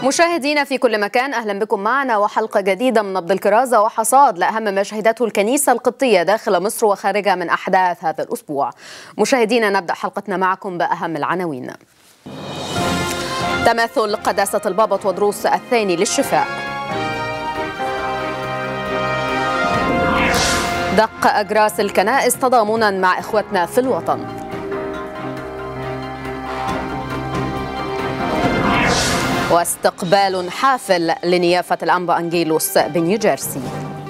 مشاهدينا في كل مكان اهلا بكم معنا وحلقه جديده من نبض الكرازه وحصاد لاهم ما شهدته الكنيسه القبطيه داخل مصر وخارجها من احداث هذا الاسبوع. مشاهدينا نبدا حلقتنا معكم باهم العناوين. تماثل قداسه البابا تودروس الثاني للشفاء. دق اجراس الكنائس تضامنا مع اخوتنا في الوطن. واستقبال حافل لنيافة الأنبا أنجيلوس بنيوجيرسي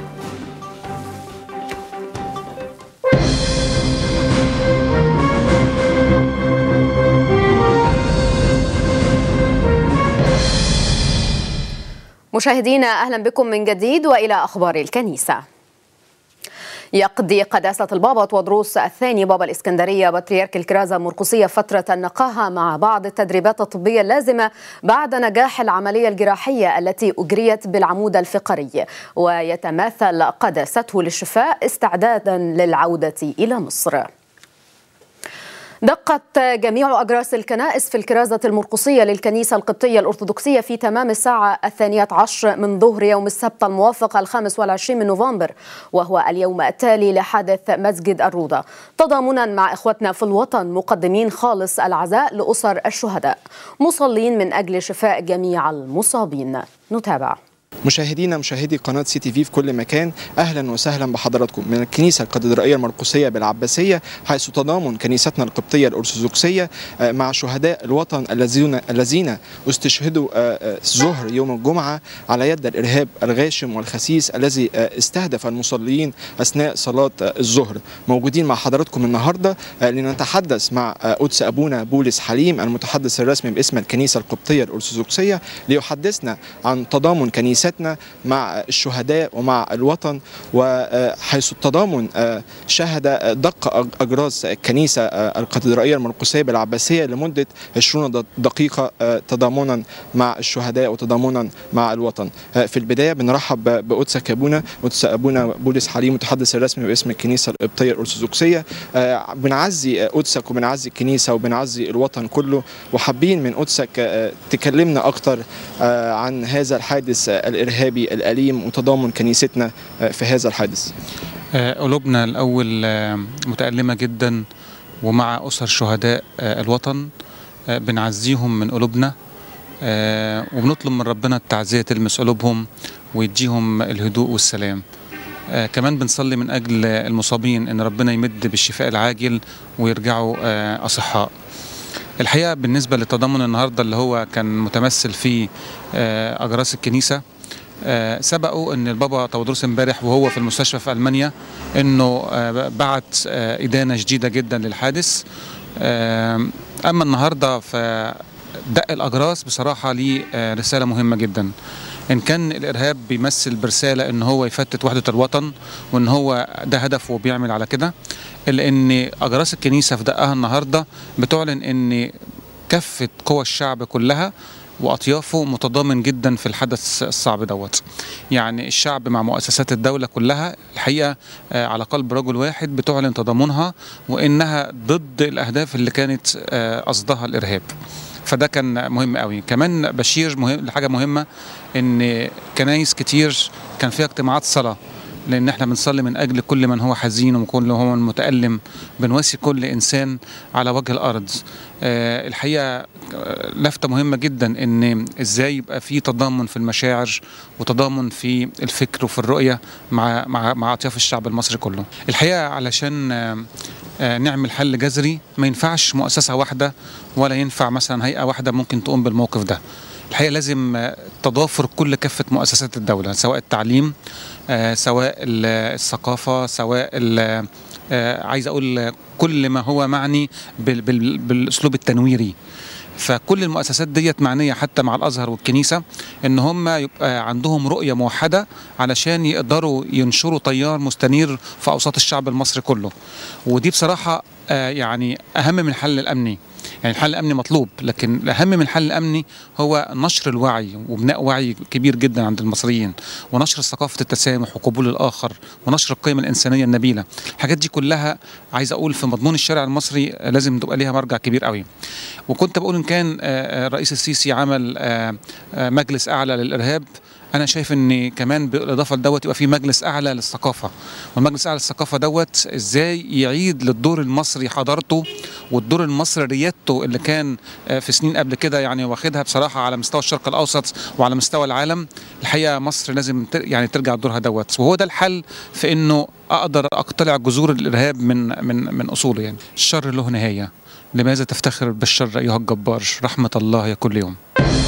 مشاهدينا أهلا بكم من جديد وإلى أخبار الكنيسة يقضي قداسة البابا تودروس الثاني بابا الإسكندرية بطريرك الكرازة المرقسية فترة النقاهة مع بعض التدريبات الطبية اللازمة بعد نجاح العملية الجراحية التي أجريت بالعمود الفقري ويتماثل قداسته للشفاء استعدادا للعودة إلى مصر دقت جميع أجراس الكنائس في الكرازة المرقصية للكنيسة القبطية الأرثوذكسية في تمام الساعة الثانية عشر من ظهر يوم السبت الموافق الخامس والعشرين من نوفمبر وهو اليوم التالي لحادث مسجد الروضة تضامنا مع إخوتنا في الوطن مقدمين خالص العزاء لأسر الشهداء مصلين من أجل شفاء جميع المصابين نتابع مشاهدينا مشاهدي قناة سي تي في في كل مكان أهلا وسهلا بحضراتكم من الكنيسة الكاتدرائية المرقسية بالعباسية حيث تضامن كنيستنا القبطية الأرثوذكسية مع شهداء الوطن الذين الذين استشهدوا الظهر يوم الجمعة على يد الإرهاب الغاشم والخسيس الذي استهدف المصلين أثناء صلاة الظهر موجودين مع حضراتكم النهاردة لنتحدث مع قدس أبونا بولس حليم المتحدث الرسمي باسم الكنيسة القبطية الأرثوذكسية ليحدثنا عن تضامن كنيستنا مع الشهداء ومع الوطن وحيث التضامن شهد دق أجراس الكنيسة الكاتدرائية المرقسية بالعباسية لمدة 20 دقيقة تضامنا مع الشهداء وتضامنا مع الوطن في البداية بنرحب بقدسك أبونا قدس أبونا بولس حليم متحدث الرسمي باسم الكنيسة القبطية الأرثوذكسية بنعزي قدسك وبنعزي الكنيسة وبنعزي الوطن كله وحابين من قدسك تكلمنا أكتر عن هذا الحادث الارهابي الاليم وتضامن كنيستنا في هذا الحادث. قلوبنا الاول متالمه جدا ومع اسر شهداء الوطن بنعزيهم من قلوبنا وبنطلب من ربنا التعزيه تلمس قلوبهم ويديهم الهدوء والسلام. كمان بنصلي من اجل المصابين ان ربنا يمد بالشفاء العاجل ويرجعوا اصحاء. الحقيقه بالنسبه للتضامن النهارده اللي هو كان متمثل في اجراس الكنيسه آه سبقوا ان البابا تودروس امبارح وهو في المستشفى في المانيا انه آه بعت آه ادانه شديده جدا للحادث اما النهارده فدق الاجراس بصراحه ليه رساله مهمه جدا ان كان الارهاب بيمثل برساله ان هو يفتت وحده الوطن وان هو ده هدفه وبيعمل على كده الا ان اجراس الكنيسه في دقها النهارده بتعلن ان كافه قوى الشعب كلها واطيافه متضامن جدا في الحدث الصعب دوت يعني الشعب مع مؤسسات الدوله كلها الحقيقه على قلب رجل واحد بتعلن تضامنها وانها ضد الاهداف اللي كانت قصدها الارهاب فده كان مهم قوي كمان بشير مهم لحاجه مهمه ان كنايس كتير كان فيها اجتماعات صلاه لان احنا بنصلي من اجل كل من هو حزين وكل هو متالم بنواسي كل انسان على وجه الارض أه الحقيقه لفته مهمه جدا ان ازاي يبقى في تضامن في المشاعر وتضامن في الفكر وفي الرؤيه مع مع مع اطياف الشعب المصري كله الحقيقه علشان أه نعمل حل جذري ما ينفعش مؤسسه واحده ولا ينفع مثلا هيئه واحده ممكن تقوم بالموقف ده الحقيقه لازم تضافر كل كافه مؤسسات الدوله سواء التعليم آه سواء الثقافه سواء آه عايز اقول كل ما هو معني بال بال بالاسلوب التنويري فكل المؤسسات ديت معنيه حتى مع الازهر والكنيسه ان هم يبقى عندهم رؤيه موحده علشان يقدروا ينشروا تيار مستنير في اوساط الشعب المصري كله ودي بصراحه آه يعني اهم من الحل الامني يعني الحل الامني مطلوب لكن الاهم من الحل الامني هو نشر الوعي وبناء وعي كبير جدا عند المصريين ونشر ثقافه التسامح وقبول الاخر ونشر القيم الانسانيه النبيله الحاجات دي كلها عايز اقول في مضمون الشارع المصري لازم تبقى ليها مرجع كبير قوي وكنت بقول ان كان الرئيس السيسي عمل مجلس اعلى للارهاب انا شايف ان كمان بالاضافه لدوت يبقى في مجلس اعلى للثقافه والمجلس الاعلى للثقافه دوت ازاي يعيد للدور المصري حضارته والدور المصري ريادته اللي كان في سنين قبل كده يعني واخدها بصراحه على مستوى الشرق الاوسط وعلى مستوى العالم الحقيقه مصر لازم يعني ترجع لدورها دوت وهو ده الحل في انه اقدر اقتلع جذور الارهاب من من من اصوله يعني الشر له نهايه لماذا تفتخر بالشر ايها الجبار رحمه الله يا كل يوم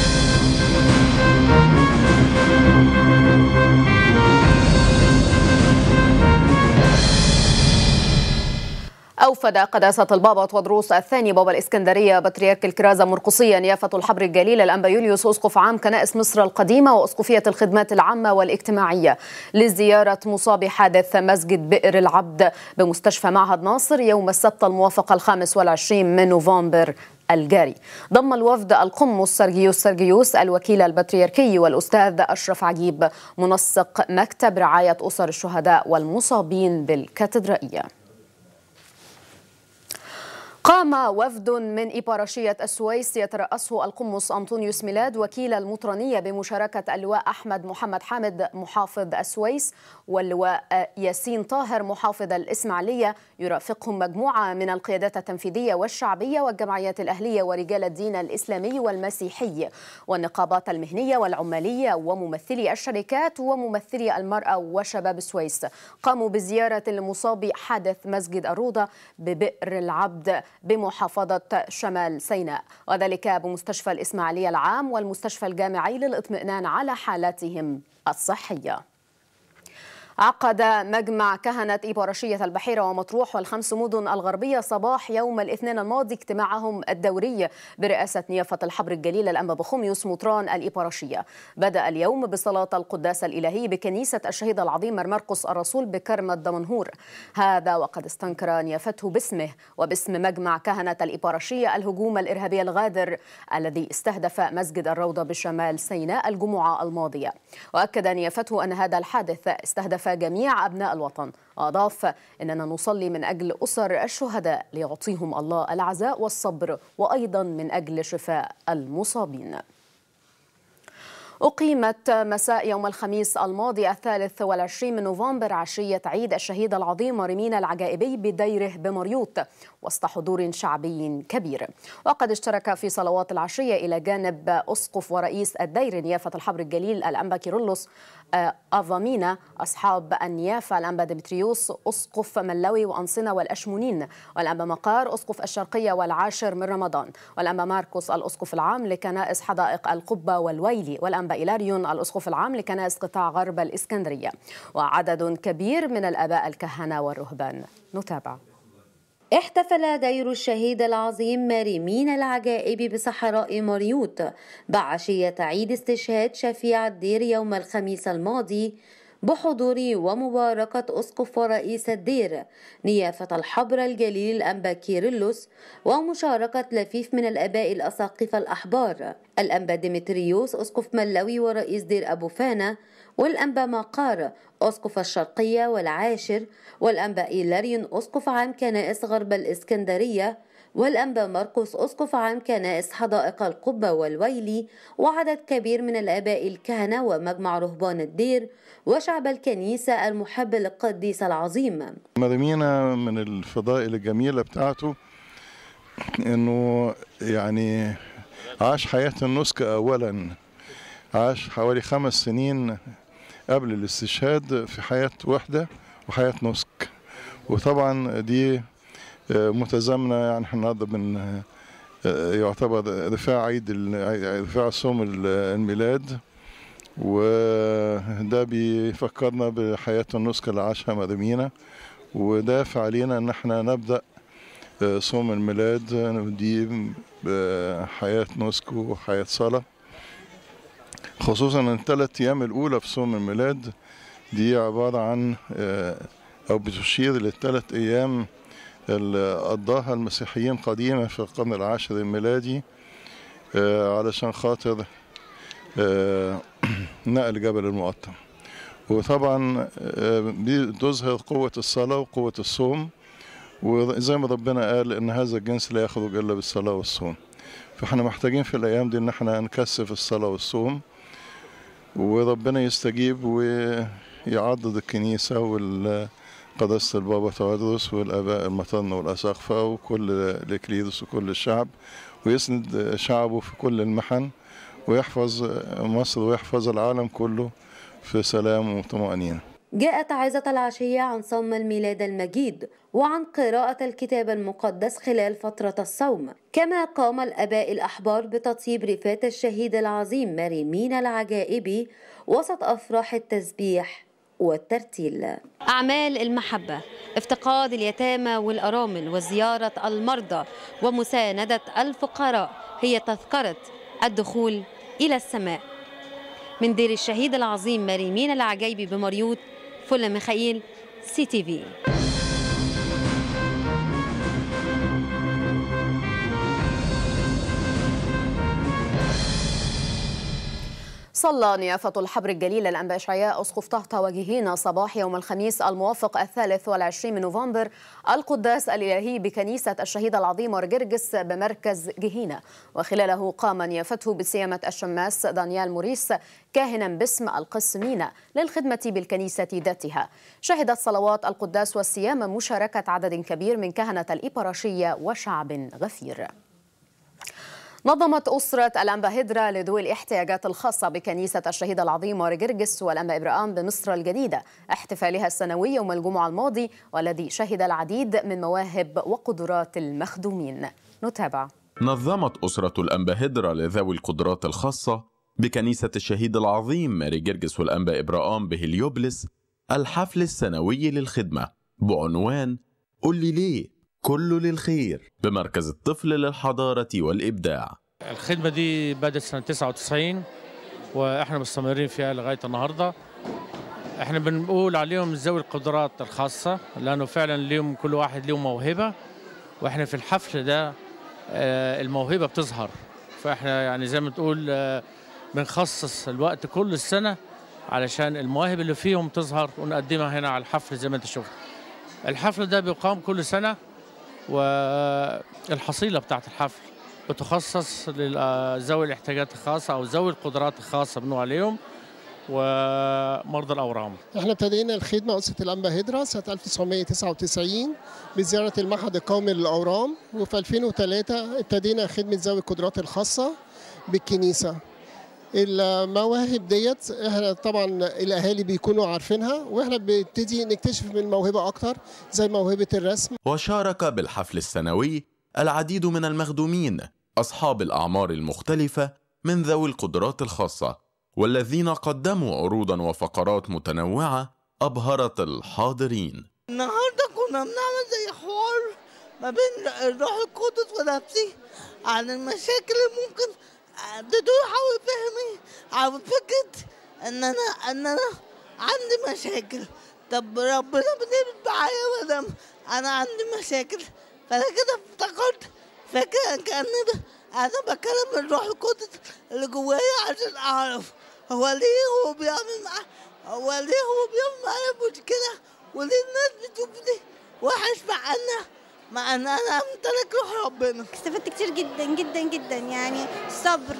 أوفد قداسة البابا تودروس الثاني بابا الإسكندرية بطريرك الكرازة مرقصية نيافة الحبر الجليل الأنبا يوليوس أسقف عام كنائس مصر القديمة وأسقفية الخدمات العامة والاجتماعية لزيارة مصاب حادث مسجد بئر العبد بمستشفى معهد ناصر يوم السبت الموافق الخامس والعشرين من نوفمبر الجاري ضم الوفد القمص سرجيوس سرجيوس الوكيل البطريركي والأستاذ أشرف عجيب منسق مكتب رعاية أسر الشهداء والمصابين بالكاتدرائية قام وفد من إبارشية السويس يترأسه القمص أنطونيوس ميلاد وكيل المطرانية بمشاركة اللواء أحمد محمد حامد محافظ السويس واللواء ياسين طاهر محافظ الإسماعيلية يرافقهم مجموعة من القيادات التنفيذية والشعبية والجمعيات الأهلية ورجال الدين الإسلامي والمسيحي والنقابات المهنية والعمالية وممثلي الشركات وممثلي المرأة وشباب السويس قاموا بزيارة لمصاب حادث مسجد الروضة ببئر العبد بمحافظة شمال سيناء وذلك بمستشفى الإسماعيلية العام والمستشفى الجامعي للإطمئنان على حالاتهم الصحية عقد مجمع كهنة إبارشية البحيرة ومطروح والخمس مدن الغربية صباح يوم الاثنين الماضي اجتماعهم الدوري برئاسة نيافة الحبر الجليل الأنبا بخوميوس مطران الإبارشية بدأ اليوم بصلاة القداس الإلهي بكنيسة الشهيد العظيم مرقس الرسول بكرم الدمنهور هذا وقد استنكر نيافته باسمه وباسم مجمع كهنة الإبارشية الهجوم الإرهابي الغادر الذي استهدف مسجد الروضة بشمال سيناء الجمعة الماضية وأكد نيافته أن هذا الحادث استهدف جميع أبناء الوطن وأضاف أننا نصلي من أجل أسر الشهداء ليعطيهم الله العزاء والصبر وأيضا من أجل شفاء المصابين أقيمت مساء يوم الخميس الماضي الثالث والعشرين من نوفمبر عشية عيد الشهيد العظيم مريمين العجائبي بديره بمريوط وسط حضور شعبي كبير وقد اشترك في صلوات العشية إلى جانب أسقف ورئيس الدير نيافة الحبر الجليل الأنبا كيرلس أفامينا أصحاب النيافة الأنبا ديمتريوس أسقف ملوي وأنصنة والأشمونين والأنبا مقار أسقف الشرقية والعاشر من رمضان والأنبا ماركوس الأسقف العام لكنائس حدائق القبة والويلي والأنبا إيلاريون الأسقف العام لكنائس قطاع غرب الإسكندرية وعدد كبير من الآباء الكهنة والرهبان نتابع احتفل دير الشهيد العظيم ماريمين العجائب بصحراء مريوط بعشية عيد استشهاد شفيع الدير يوم الخميس الماضي بحضور ومباركة أسقف ورئيس الدير نيافة الحبر الجليل الأنبا كيرلس ومشاركة لفيف من الآباء الأساقفة الأحبار الأنبا ديمتريوس أسقف ملوي ورئيس دير أبو فانا والأنبا مقار أسقف الشرقية والعاشر والأنبا إيلاريون أسقف عام كنائس غرب الإسكندرية والأنبا مرقس أسقف عام كنائس حدائق القبة والويلي وعدد كبير من الآباء الكهنة ومجمع رهبان الدير وشعب الكنيسة المحب للقديس العظيم مرمينا من الفضائل الجميلة بتاعته انه يعني عاش حياة النسك اولا عاش حوالي خمس سنين قبل الاستشهاد في حياة وحدة وحياة نسك وطبعا دي متزامنة يعني احنا النهارده بن يعتبر دفاع عيد دفاع صوم الميلاد وده بيفكرنا بحياة النسك اللي عاشها مريمينا ودافع علينا ان احنا نبدأ صوم الميلاد دي بحياة نسك وحياة صلاة خصوصا ان الثلاث ايام الاولى في صوم الميلاد دي عبارة عن او بتشير للثلاث ايام اللي قضاها المسيحيين قديما في القرن العاشر الميلادي علشان خاطر نقل جبل المقطم وطبعا بتظهر قوة الصلاة وقوة الصوم وزي ما ربنا قال إن هذا الجنس لا يخرج إلا بالصلاة والصوم فاحنا محتاجين في الايام دي ان احنا نكثف الصلاه والصوم وربنا يستجيب ويعضد الكنيسه والقداسه البابا تودرس والاباء المطن والاساقفه وكل الاكليروس وكل الشعب ويسند شعبه في كل المحن ويحفظ مصر ويحفظ العالم كله في سلام وطمأنينة جاءت عظة العشية عن صوم الميلاد المجيد وعن قراءة الكتاب المقدس خلال فترة الصوم كما قام الأباء الأحبار بتطيب رفات الشهيد العظيم ماري مينا العجائبي وسط أفراح التسبيح والترتيل أعمال المحبة افتقاد اليتامى والأرامل وزيارة المرضى ومساندة الفقراء هي تذكرة الدخول إلى السماء من دير الشهيد العظيم مريمين العجيبي بمريوط فل ميخائيل سي تي في صلى نيافة الحبر الجليل الأنبا إشعياء أسقف طهطا وجهينا صباح يوم الخميس الموافق الثالث والعشرين من نوفمبر القداس الإلهي بكنيسة الشهيد العظيم ورجرجس بمركز جهينا وخلاله قام نيافته بصيامة الشماس دانيال موريس كاهنا باسم القس مينا للخدمة بالكنيسة ذاتها شهدت صلوات القداس والصيام مشاركة عدد كبير من كهنة الإبراشية وشعب غفير نظمت أسرة الأنبا هدرا لذوي الاحتياجات الخاصة بكنيسة الشهيد العظيم ورجرجس والأنبا إبراهام بمصر الجديدة احتفالها السنوي يوم الجمعة الماضي والذي شهد العديد من مواهب وقدرات المخدومين نتابع نظمت أسرة الأنبا هدرا لذوي القدرات الخاصة بكنيسة الشهيد العظيم ماري جرجس والأنبا إبراهام بهليوبلس الحفل السنوي للخدمة بعنوان قل لي ليه كله للخير بمركز الطفل للحضارة والإبداع الخدمة دي بدأت سنة 99 وإحنا مستمرين فيها لغاية النهاردة إحنا بنقول عليهم ذوي القدرات الخاصة لأنه فعلا ليهم كل واحد ليهم موهبة وإحنا في الحفل ده آه، الموهبة بتظهر فإحنا يعني زي ما تقول آه، بنخصص الوقت كل السنة علشان المواهب اللي فيهم تظهر ونقدمها هنا على الحفل زي ما انت شفت الحفل ده بيقام كل سنة والحصيلة بتاعت الحفل بتخصص لذوي الاحتياجات الخاصة أو ذوي القدرات الخاصة بنقول عليهم ومرضى الأورام احنا ابتدينا الخدمة أسرة الأنبا هدرة سنة 1999 بزيارة المعهد القومي للأورام وفي 2003 ابتدينا خدمة ذوي القدرات الخاصة بالكنيسة المواهب ديت احنا طبعا الاهالي بيكونوا عارفينها واحنا بنبتدي نكتشف من الموهبه اكتر زي موهبه الرسم وشارك بالحفل السنوي العديد من المخدومين أصحاب الأعمار المختلفة من ذوي القدرات الخاصة والذين قدموا عروضا وفقرات متنوعة أبهرت الحاضرين النهارده كنا بنعمل زي حوار ما بين الروح القدس ونفسي عن المشاكل اللي ممكن تدور حول فهمي عن فكرة ان انا ان انا عندي مشاكل طب ربنا بنعمل معايا مادام انا عندي مشاكل فانا كده افتكرت فكرة كأن ده انا بكلم الروح القدس اللي جوايا عشان اعرف هو ليه هو بيعمل معاه هو ليه هو بيعمل معايا مشكلة وليه الناس بتشوفني وحش مع انا مع ان انا امتلك روح ربنا استفدت كتير جدا جدا جدا يعني الصبر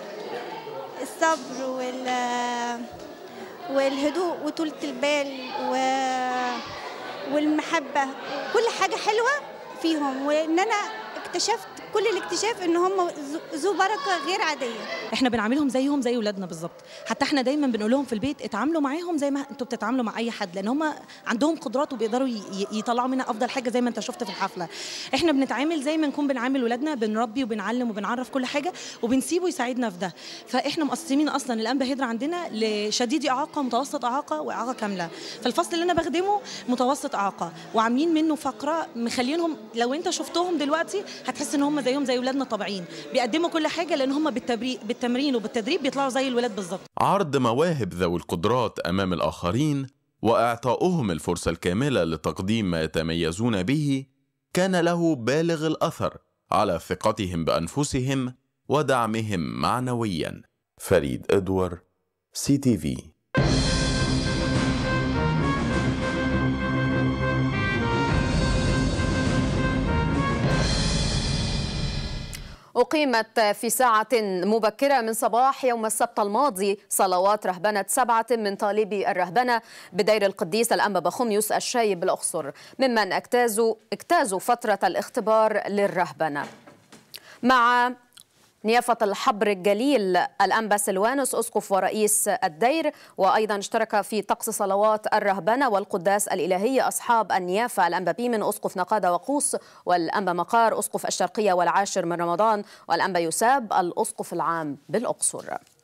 الصبر وال والهدوء وطولة البال و... والمحبة كل حاجة حلوة فيهم وإن أنا اكتشفت كل الاكتشاف ان هم ذو بركه غير عاديه احنا بنعاملهم زيهم زي ولادنا بالظبط حتى احنا دايما بنقول لهم في البيت اتعاملوا معاهم زي ما انتوا بتتعاملوا مع اي حد لان هم عندهم قدرات وبيقدروا ي- يطلعوا منها افضل حاجه زي ما انت شفت في الحفله احنا بنتعامل زي ما نكون بنعامل ولادنا بنربي وبنعلم وبنعرف كل حاجه وبنسيبه يساعدنا في ده فاحنا مقسمين اصلا الانبا هدرة عندنا لشديد اعاقه متوسط اعاقه واعاقه كامله فالفصل اللي انا بخدمه متوسط اعاقه وعاملين منه فقره مخلينهم لو انت شفتهم دلوقتي هتحس ان هم زيهم زي ولادنا الطبيعيين بيقدموا كل حاجه لان هم بالتبري- بالتمرين وبالتدريب بيطلعوا زي الولاد بالظبط عرض مواهب ذوي القدرات أمام الآخرين وإعطاؤهم الفرصة الكاملة لتقديم ما يتميزون به كان له بالغ الأثر على ثقتهم بأنفسهم ودعمهم معنويا فريد إدوار سي تي في أقيمت في ساعة مبكرة من صباح يوم السبت الماضي صلوات رهبنة سبعة من طالبي الرهبنة بدير القديس الأنبا بخوميوس الشايب بالأقصر ممن اجتازوا اجتازوا فترة الاختبار للرهبنة مع نيافة الحبر الجليل الأنبا سلوانوس أسقف ورئيس الدير وأيضا اشترك في طقس صلوات الرهبنة والقداس الإلهية أصحاب النيافة الأنبا بيمن أسقف نقادة وقوس والأنبا مقار أسقف الشرقية والعاشر من رمضان والأنبا يساب الأسقف العام بالأقصر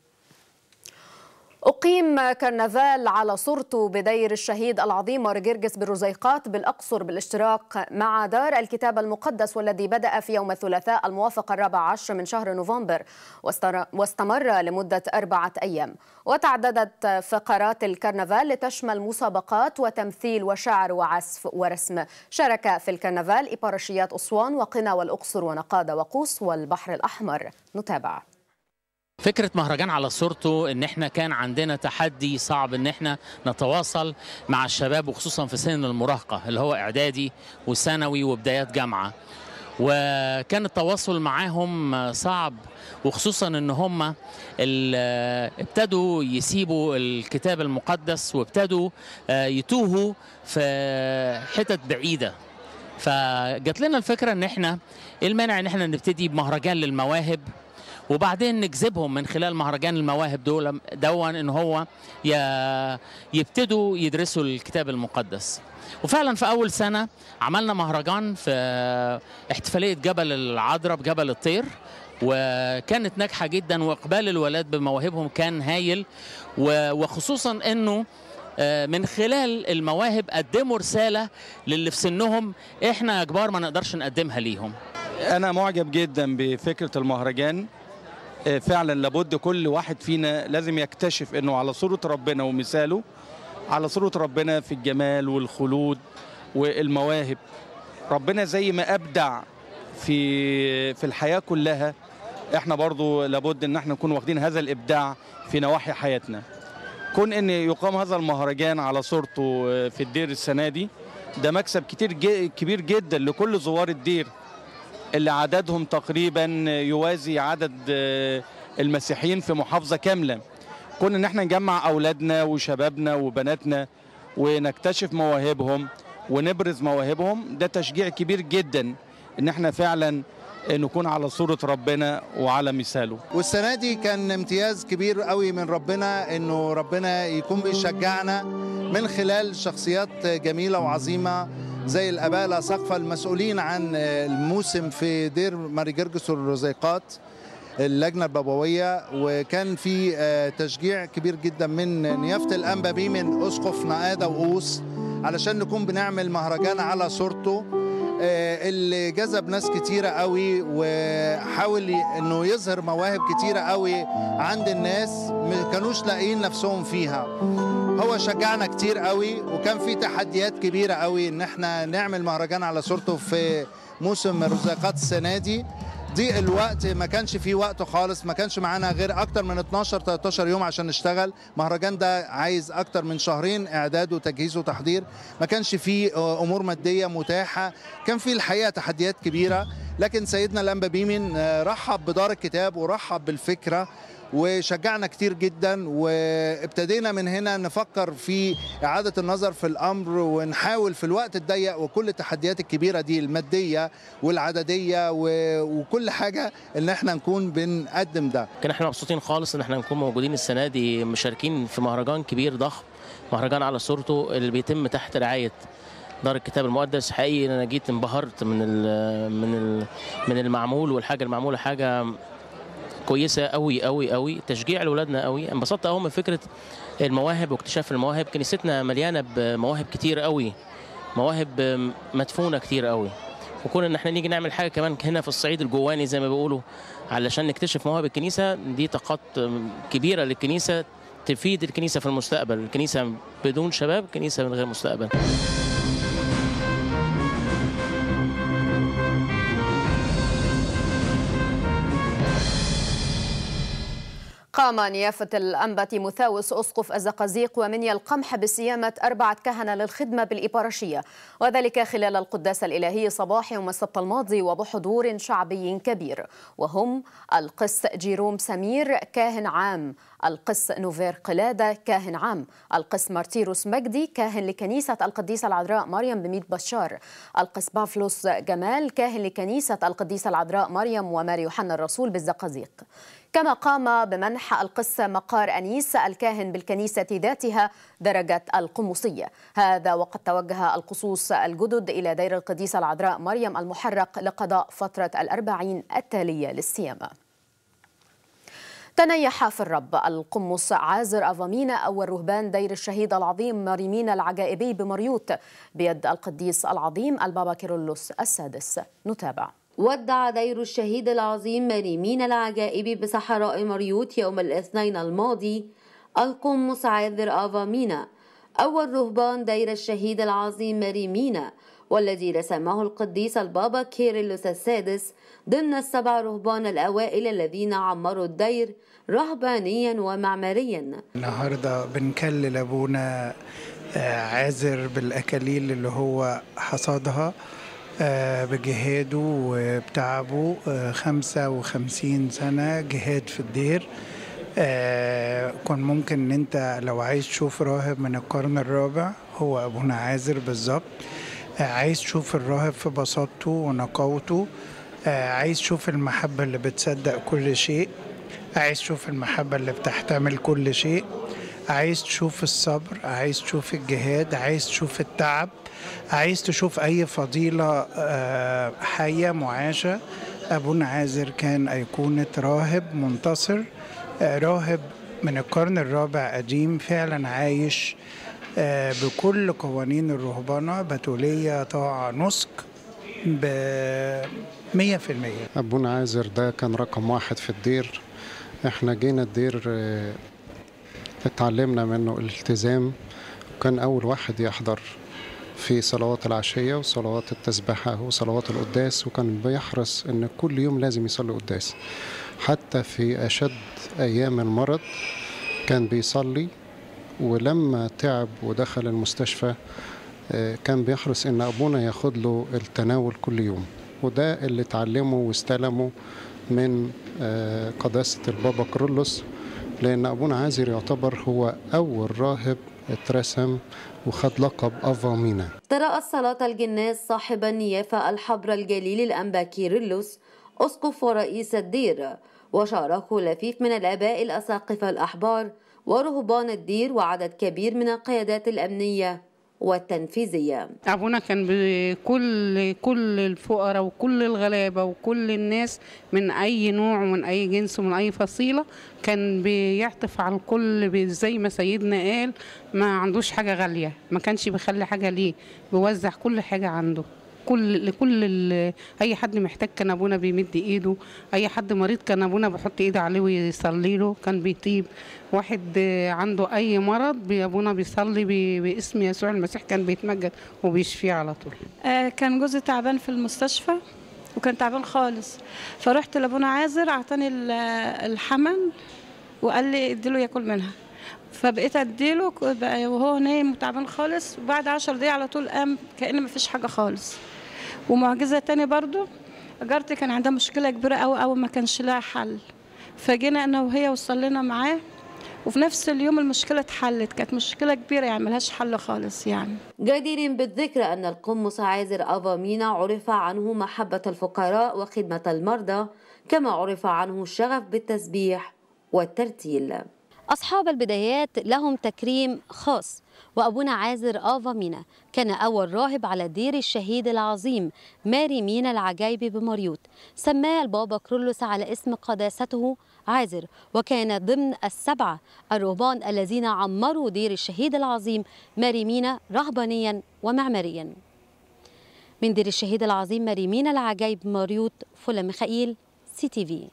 أقيم كرنفال على صورته بدير الشهيد العظيم مارجرجس بالرزيقات بالأقصر بالاشتراك مع دار الكتاب المقدس والذي بدأ في يوم الثلاثاء الموافق الرابع عشر من شهر نوفمبر واستمر لمدة أربعة أيام وتعددت فقرات الكرنفال لتشمل مسابقات وتمثيل وشعر وعزف ورسم شارك في الكرنفال إبارشيات أسوان وقنا والأقصر ونقادة وقوس والبحر الأحمر نتابع فكرة مهرجان على صورته ان احنا كان عندنا تحدي صعب ان احنا نتواصل مع الشباب وخصوصا في سن المراهقة اللي هو اعدادي وثانوي وبدايات جامعة وكان التواصل معاهم صعب وخصوصا ان هم ابتدوا يسيبوا الكتاب المقدس وابتدوا يتوهوا في حتت بعيده فجات لنا الفكره ان احنا ايه المانع ان احنا نبتدي بمهرجان للمواهب وبعدين نجذبهم من خلال مهرجان المواهب دول دون ان هو يبتدوا يدرسوا الكتاب المقدس وفعلا في اول سنه عملنا مهرجان في احتفاليه جبل العذراء بجبل الطير وكانت ناجحه جدا واقبال الولاد بمواهبهم كان هايل وخصوصا انه من خلال المواهب قدموا رساله للي في سنهم احنا يا كبار ما نقدرش نقدمها ليهم انا معجب جدا بفكره المهرجان فعلا لابد كل واحد فينا لازم يكتشف انه على صوره ربنا ومثاله على صوره ربنا في الجمال والخلود والمواهب ربنا زي ما ابدع في في الحياه كلها احنا برضو لابد ان احنا نكون واخدين هذا الابداع في نواحي حياتنا كون ان يقام هذا المهرجان على صورته في الدير السنه دي ده مكسب كتير جي كبير جدا لكل زوار الدير اللي عددهم تقريبا يوازي عدد المسيحيين في محافظة كاملة كون ان احنا نجمع اولادنا وشبابنا وبناتنا ونكتشف مواهبهم ونبرز مواهبهم ده تشجيع كبير جدا ان احنا فعلا نكون على صورة ربنا وعلى مثاله والسنة دي كان امتياز كبير قوي من ربنا انه ربنا يكون بيشجعنا من خلال شخصيات جميلة وعظيمة زي الاباء الاساقفه المسؤولين عن الموسم في دير ماري جرجس والرزيقات اللجنه البابويه وكان في تشجيع كبير جدا من نيافه الانبا بيه من اسقف نقاده وقوس علشان نكون بنعمل مهرجان على صورته اللي جذب ناس كتيرة قوي وحاول انه يظهر مواهب كتيرة قوي عند الناس ما كانوش لاقيين نفسهم فيها هو شجعنا كتير قوي وكان في تحديات كبيرة قوي ان احنا نعمل مهرجان على صورته في موسم الرزاقات السنة دي ضيق الوقت ما كانش فيه وقت خالص ما كانش معانا غير اكتر من 12 13 يوم عشان نشتغل مهرجان ده عايز اكتر من شهرين اعداد وتجهيز وتحضير ما كانش فيه امور ماديه متاحه كان فيه الحقيقه تحديات كبيره لكن سيدنا الانبا بيمن رحب بدار الكتاب ورحب بالفكره وشجعنا كتير جدا وابتدينا من هنا نفكر في إعادة النظر في الأمر ونحاول في الوقت الضيق وكل التحديات الكبيرة دي المادية والعددية وكل حاجة إن احنا نكون بنقدم ده كان احنا مبسوطين خالص إن احنا نكون موجودين السنة دي مشاركين في مهرجان كبير ضخم مهرجان على صورته اللي بيتم تحت رعاية دار الكتاب المقدس حقيقي انا جيت انبهرت من ال من ال من المعمول والحاجه المعموله حاجه كويسه قوي قوي قوي تشجيع لاولادنا قوي انبسطت قوي من فكره المواهب واكتشاف المواهب كنيستنا مليانه بمواهب كتير قوي مواهب مدفونه كتير قوي وكون ان احنا نيجي نعمل حاجه كمان هنا في الصعيد الجواني زي ما بيقولوا علشان نكتشف مواهب الكنيسه دي طاقات كبيره للكنيسه تفيد الكنيسه في المستقبل الكنيسه بدون شباب كنيسه من غير مستقبل قام نيافة الأنبا تيموثاوس أسقف الزقازيق ومنيا القمح بصيامة أربعة كهنة للخدمة بالإبارشية وذلك خلال القداس الإلهي صباح يوم السبت الماضي وبحضور شعبي كبير وهم القس جيروم سمير كاهن عام القس نوفير قلادة كاهن عام القس مارتيروس مجدي كاهن لكنيسة القديسة العذراء مريم بميت بشار القس بافلوس جمال كاهن لكنيسة القديسة العذراء مريم وماري يوحنا الرسول بالزقازيق كما قام بمنح القس مقار أنيس الكاهن بالكنيسة ذاتها درجة القمصية هذا وقد توجه القصوص الجدد إلى دير القديسة العذراء مريم المحرق لقضاء فترة الأربعين التالية للصيامة تنيح في الرب القمص عازر أفامينا أول رهبان دير الشهيد العظيم مريمين العجائبي بمريوت بيد القديس العظيم البابا كيرلس السادس نتابع ودع دير الشهيد العظيم مريمين العجائب بصحراء مريوت يوم الاثنين الماضي القمص عاذر آفامينا أول رهبان دير الشهيد العظيم مريمينا والذي رسمه القديس البابا كيرلس السادس ضمن السبع رهبان الأوائل الذين عمروا الدير رهبانيا ومعماريا النهارده بنكلل ابونا عازر بالاكاليل اللي هو حصادها بجهاده وبتعبه خمسة وخمسين سنة جهاد في الدير كان ممكن ان انت لو عايز تشوف راهب من القرن الرابع هو ابونا عازر بالظبط عايز تشوف الراهب في بساطته ونقاوته عايز تشوف المحبة اللي بتصدق كل شيء عايز تشوف المحبة اللي بتحتمل كل شيء عايز تشوف الصبر عايز تشوف الجهاد عايز تشوف التعب عايز تشوف أي فضيلة حية معاشة أبونا عازر كان أيقونة راهب منتصر راهب من القرن الرابع قديم فعلا عايش بكل قوانين الرهبنة بتولية طاعة نسك ب 100% أبونا عازر ده كان رقم واحد في الدير احنا جينا الدير اتعلمنا منه الالتزام وكان أول واحد يحضر في صلوات العشية وصلوات التسبحة وصلوات القداس وكان بيحرص إن كل يوم لازم يصلي قداس حتى في أشد أيام المرض كان بيصلي ولما تعب ودخل المستشفى كان بيحرص إن أبونا ياخد له التناول كل يوم وده اللي اتعلمه واستلمه من قداسة البابا كرولوس لأن أبونا عازر يعتبر هو أول راهب اترسم وخد لقب أفامينا ترأس صلاة الجناس صاحب النيافة الحبر الجليل الأنبا كيرلس أسقف ورئيس الدير وشاركوا لفيف من الآباء الأساقفة الأحبار ورهبان الدير وعدد كبير من القيادات الأمنية والتنفيذية أبونا كان بكل كل الفقراء وكل الغلابة وكل الناس من أي نوع ومن أي جنس ومن أي فصيلة كان بيعطف على الكل زي ما سيدنا قال ما عندوش حاجة غالية ما كانش بيخلي حاجة ليه بيوزع كل حاجة عنده كل لكل اي حد محتاج كان ابونا بيمد ايده اي حد مريض كان ابونا بيحط ايده عليه ويصلي له كان بيطيب واحد عنده اي مرض ابونا بيصلي باسم يسوع المسيح كان بيتمجد وبيشفيه على طول آه كان جوزي تعبان في المستشفى وكان تعبان خالص فرحت لابونا عازر اعطاني الحمل وقال لي اديله ياكل منها فبقيت اديله وهو نايم وتعبان خالص وبعد عشر دقايق على طول قام كأن مفيش حاجة خالص ومعجزة تاني برضو جارتي كان عندها مشكلة كبيرة أوي أوي ما كانش لها حل فجينا أنا وهي وصلينا معاه وفي نفس اليوم المشكلة اتحلت كانت مشكلة كبيرة يعني ملهاش حل خالص يعني جدير بالذكر أن القمص عازر أفامينا عرف عنه محبة الفقراء وخدمة المرضى كما عرف عنه الشغف بالتسبيح والترتيل أصحاب البدايات لهم تكريم خاص وأبونا عازر آفا مينا كان أول راهب على دير الشهيد العظيم ماري مينا العجايبي بمريوت سماه البابا كرولوس على اسم قداسته عازر وكان ضمن السبعة الرهبان الذين عمروا دير الشهيد العظيم ماري مينا رهبانيا ومعماريا من دير الشهيد العظيم ماري مينا العجايب مريوت فلا ميخائيل سي تي في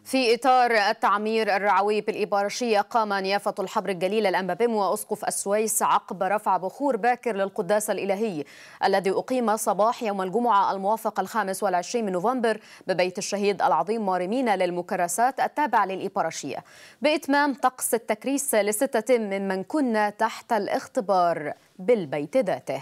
في إطار التعمير الرعوي بالإبارشية قام نيافة الحبر الجليل الأنبابم وأسقف السويس عقب رفع بخور باكر للقداس الإلهي الذي أقيم صباح يوم الجمعة الموافق الخامس والعشرين من نوفمبر ببيت الشهيد العظيم مارمينا للمكرسات التابع للإبارشية بإتمام طقس التكريس لستة ممن كنا تحت الاختبار بالبيت ذاته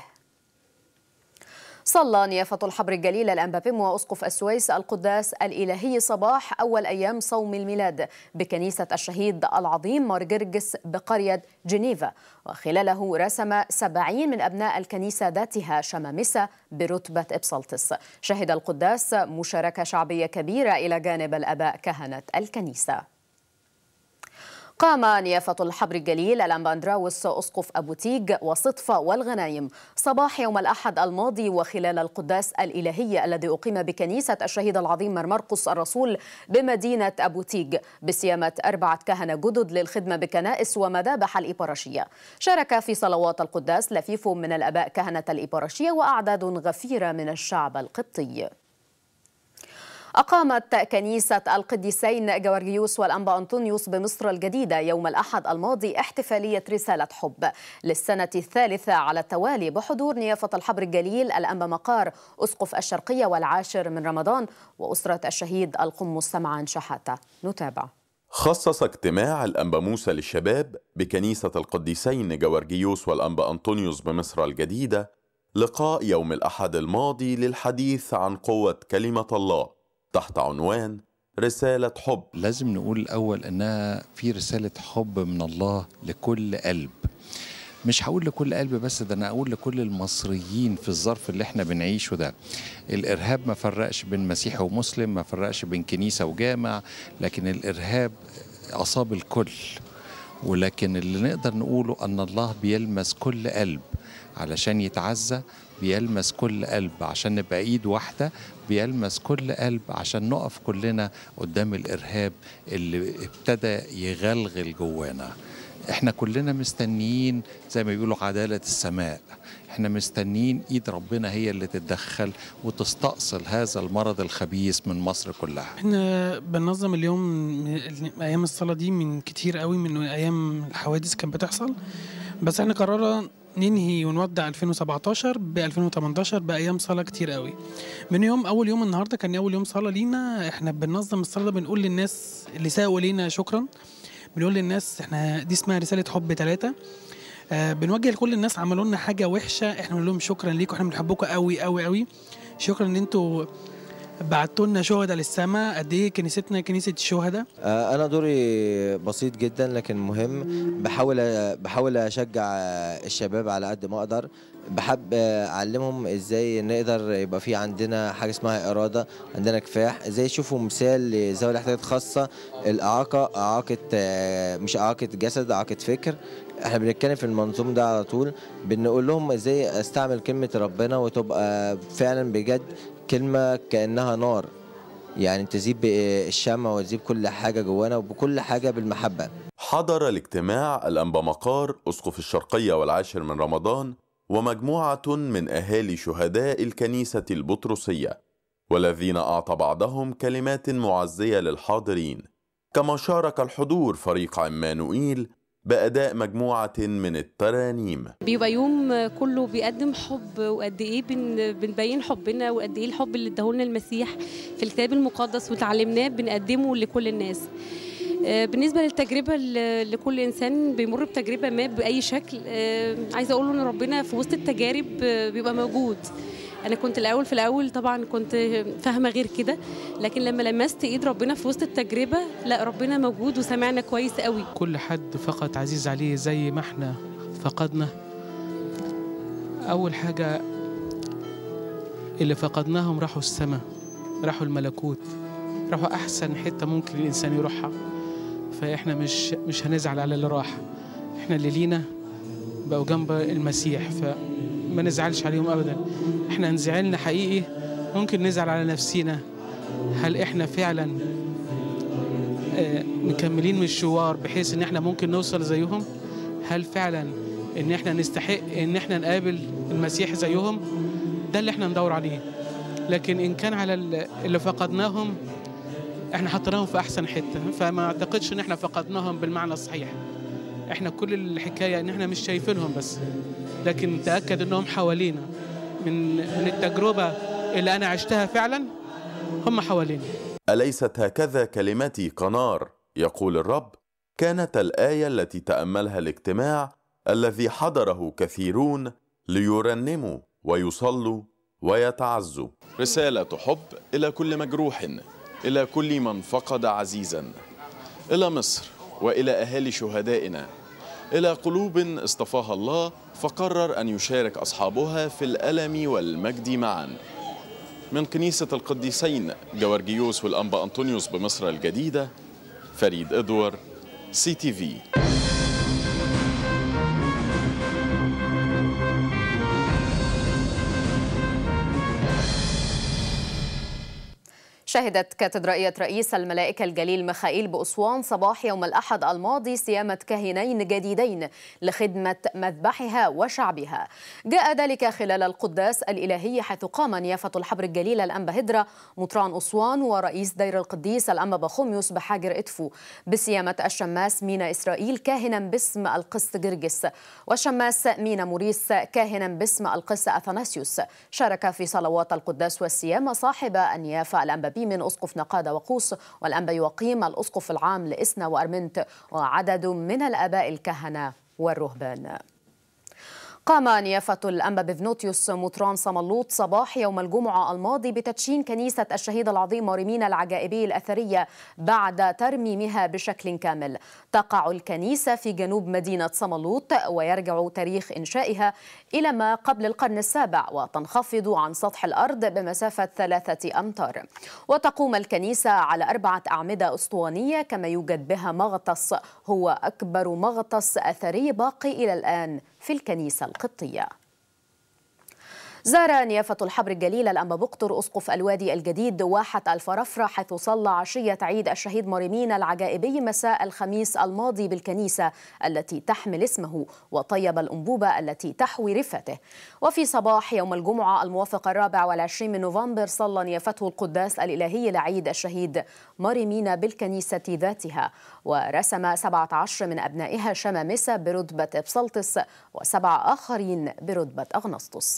صلى نيافة الحبر الجليل الأنبابم وأسقف السويس القداس الإلهي صباح أول أيام صوم الميلاد بكنيسة الشهيد العظيم مارجرجس بقرية جنيفا وخلاله رسم سبعين من أبناء الكنيسة ذاتها شمامسة برتبة إبسلطس شهد القداس مشاركة شعبية كبيرة إلى جانب الأباء كهنة الكنيسة قام نيافة الحبر الجليل الأمباندراوس أسقف أبو تيج وصدفة والغنايم صباح يوم الأحد الماضي وخلال القداس الإلهي الذي أقيم بكنيسة الشهيد العظيم مرمرقس الرسول بمدينة أبو تيج بصيامة أربعة كهنة جدد للخدمة بكنائس ومذابح الإبراشية شارك في صلوات القداس لفيف من الأباء كهنة الإبراشية وأعداد غفيرة من الشعب القبطي أقامت كنيسة القديسين جورجيوس والأنبا أنطونيوس بمصر الجديدة يوم الأحد الماضي احتفالية رسالة حب للسنة الثالثة على التوالي بحضور نيافة الحبر الجليل الأنبا مقار أسقف الشرقية والعاشر من رمضان وأسرة الشهيد القمص سمعان شحاتة نتابع خصص اجتماع الأنبا موسى للشباب بكنيسة القديسين جورجيوس والأنبا أنطونيوس بمصر الجديدة لقاء يوم الأحد الماضي للحديث عن قوة كلمة الله تحت عنوان رسالة حب لازم نقول الأول أنها في رسالة حب من الله لكل قلب مش هقول لكل قلب بس ده انا اقول لكل المصريين في الظرف اللي احنا بنعيشه ده الارهاب ما فرقش بين مسيحي ومسلم ما فرقش بين كنيسه وجامع لكن الارهاب اصاب الكل ولكن اللي نقدر نقوله ان الله بيلمس كل قلب علشان يتعزى بيلمس كل قلب عشان نبقى ايد واحده بيلمس كل قلب عشان نقف كلنا قدام الارهاب اللي ابتدى يغلغل جوانا احنا كلنا مستنيين زي ما بيقولوا عداله السماء احنا مستنيين ايد ربنا هي اللي تتدخل وتستأصل هذا المرض الخبيث من مصر كلها احنا بننظم اليوم من ايام الصلاه دي من كتير قوي من ايام الحوادث كانت بتحصل بس احنا قررنا ننهي ونودع 2017 ب 2018 بايام صلاه كتير قوي من يوم اول يوم النهارده كان اول يوم صلاه لينا احنا بننظم الصلاه ده بنقول للناس اللي ساقوا لينا شكرا بنقول للناس احنا دي اسمها رساله حب ثلاثه آه بنوجه لكل الناس عملوا لنا حاجه وحشه احنا بنقول لهم شكرا ليكم احنا بنحبكم قوي قوي قوي شكرا ان انتوا بعتوا لنا شهداء للسماء قد ايه كنيستنا كنيسه الشهداء آه انا دوري بسيط جدا لكن مهم بحاول بحاول اشجع الشباب على قد ما اقدر بحب اعلمهم ازاي نقدر يبقى في عندنا حاجه اسمها اراده عندنا كفاح ازاي يشوفوا مثال لذوي الاحتياجات الخاصه الاعاقه اعاقه مش اعاقه جسد اعاقه فكر احنا بنتكلم في المنظوم ده على طول بنقول لهم ازاي استعمل كلمه ربنا وتبقى فعلا بجد كلمه كانها نار يعني تزيد الشمع وتزيد كل حاجه جوانا وبكل حاجه بالمحبه حضر الاجتماع الأنبا مقار أسقف الشرقية والعاشر من رمضان ومجموعة من أهالي شهداء الكنيسة البطرسية والذين أعطى بعضهم كلمات معزية للحاضرين كما شارك الحضور فريق عمانوئيل بأداء مجموعة من الترانيم بيبقى يوم كله بيقدم حب وقد ايه بن بنبين حبنا وقد ايه الحب اللي اداهولنا المسيح في الكتاب المقدس وتعلمناه بنقدمه لكل الناس بالنسبه للتجربه لكل انسان بيمر بتجربه ما باي شكل عايزه اقول ان ربنا في وسط التجارب بيبقى موجود انا كنت الاول في الاول طبعا كنت فاهمه غير كده لكن لما لمست ايد ربنا في وسط التجربه لا ربنا موجود وسمعنا كويس قوي كل حد فقد عزيز عليه زي ما احنا فقدنا اول حاجه اللي فقدناهم راحوا السماء راحوا الملكوت راحوا احسن حته ممكن الانسان يروحها فاحنا مش مش هنزعل على اللي راح احنا اللي لينا بقوا جنب المسيح فما نزعلش عليهم ابدا احنا انزعلنا حقيقي ممكن نزعل على نفسينا هل احنا فعلا آه مكملين مشوار بحيث ان احنا ممكن نوصل زيهم هل فعلا ان احنا نستحق ان احنا نقابل المسيح زيهم ده اللي احنا ندور عليه لكن ان كان على اللي فقدناهم احنا حطيناهم في احسن حته فما اعتقدش ان احنا فقدناهم بالمعنى الصحيح احنا كل الحكايه ان احنا مش شايفينهم بس لكن تاكد انهم حوالينا من من التجربه اللي انا عشتها فعلا هم حوالينا أليست هكذا كلمتي كنار يقول الرب كانت الآية التي تأملها الاجتماع الذي حضره كثيرون ليرنموا ويصلوا ويتعزوا رسالة حب إلى كل مجروح إلى كل من فقد عزيزا إلى مصر وإلى أهالي شهدائنا إلى قلوب اصطفاها الله فقرر أن يشارك أصحابها في الألم والمجد معا من كنيسة القديسين جورجيوس والأنبا أنطونيوس بمصر الجديدة فريد إدوار سي تي في شهدت كاتدرائية رئيس الملائكة الجليل ميخائيل بأسوان صباح يوم الأحد الماضي صيامة كاهنين جديدين لخدمة مذبحها وشعبها جاء ذلك خلال القداس الإلهي حيث قام نيافة الحبر الجليل الأنبا هدرة مطران أسوان ورئيس دير القديس الأنبا بخوميوس بحاجر إدفو بصيامة الشماس مينا إسرائيل كاهنا باسم القس جرجس والشماس مينا موريس كاهنا باسم القس أثناسيوس شارك في صلوات القداس والصيام صاحب النيافة الأنبا من أسقف نقادة وقوس والأنبا يقيم الأسقف العام لإسنا وأرمنت وعدد من الآباء الكهنة والرهبان قام نيافة الأنبا بفنوتيوس مطران صملوط صباح يوم الجمعة الماضي بتدشين كنيسة الشهيد العظيم مريمين العجائبي الأثرية بعد ترميمها بشكل كامل تقع الكنيسة في جنوب مدينة صملوط ويرجع تاريخ إنشائها إلى ما قبل القرن السابع وتنخفض عن سطح الأرض بمسافة ثلاثة أمتار وتقوم الكنيسة على أربعة أعمدة أسطوانية كما يوجد بها مغطس هو أكبر مغطس أثري باقي إلى الآن في الكنيسة القبطية زار نيافة الحبر الجليل الأنبا بقطر أسقف الوادي الجديد واحة الفرافرة حيث صلى عشية عيد الشهيد مريمين العجائبي مساء الخميس الماضي بالكنيسة التي تحمل اسمه وطيب الأنبوبة التي تحوي رفته وفي صباح يوم الجمعة الموافق الرابع والعشرين من نوفمبر صلى نيافته القداس الإلهي لعيد الشهيد مريمين بالكنيسة ذاتها ورسم 17 من أبنائها شمامسة برتبة إبسلطس وسبع آخرين برتبة أغنسطس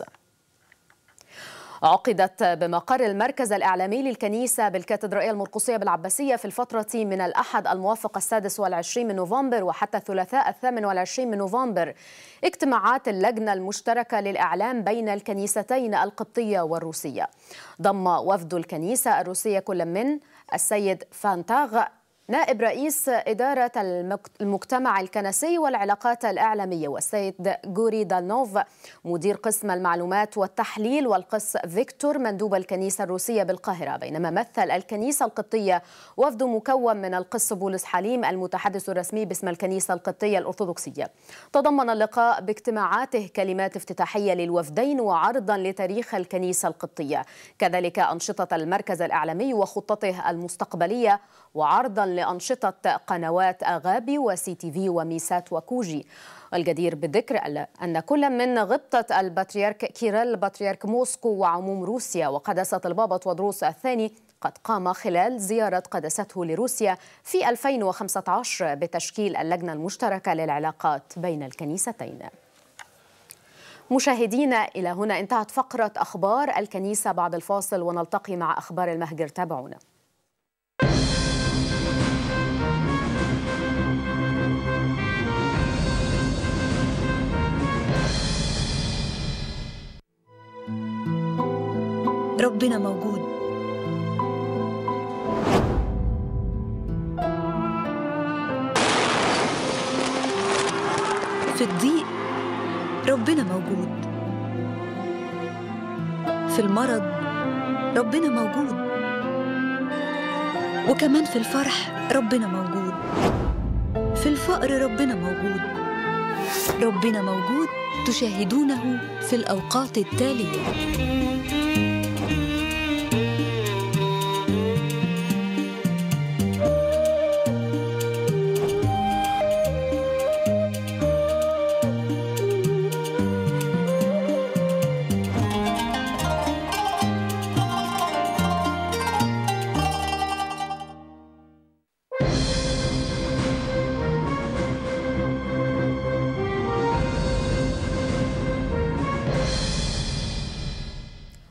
عقدت بمقر المركز الإعلامي للكنيسة بالكاتدرائية المرقسية بالعباسية في الفترة من الأحد الموافق السادس والعشرين من نوفمبر وحتى الثلاثاء الثامن والعشرين من نوفمبر اجتماعات اللجنة المشتركة للإعلام بين الكنيستين القبطية والروسية ضم وفد الكنيسة الروسية كل من السيد فانتاغ نائب رئيس إدارة المجتمع الكنسي والعلاقات الإعلامية والسيد جوري دالنوف مدير قسم المعلومات والتحليل والقس فيكتور مندوب الكنيسة الروسية بالقاهرة بينما مثل الكنيسة القبطية وفد مكون من القس بولس حليم المتحدث الرسمي باسم الكنيسة القبطية الأرثوذكسية تضمن اللقاء باجتماعاته كلمات افتتاحية للوفدين وعرضا لتاريخ الكنيسة القبطية كذلك أنشطة المركز الإعلامي وخطته المستقبلية وعرضا لأنشطة قنوات أغابي وسي تي في وميسات وكوجي والجدير بالذكر أن كل من غبطة البطريرك كيريل بطريرك موسكو وعموم روسيا وقداسة البابا تودروس الثاني قد قام خلال زيارة قداسته لروسيا في 2015 بتشكيل اللجنة المشتركة للعلاقات بين الكنيستين مشاهدينا إلى هنا انتهت فقرة أخبار الكنيسة بعد الفاصل ونلتقي مع أخبار المهجر تابعونا ربنا موجود في الضيق ربنا موجود في المرض ربنا موجود وكمان في الفرح ربنا موجود في الفقر ربنا موجود ربنا موجود تشاهدونه في الأوقات التالية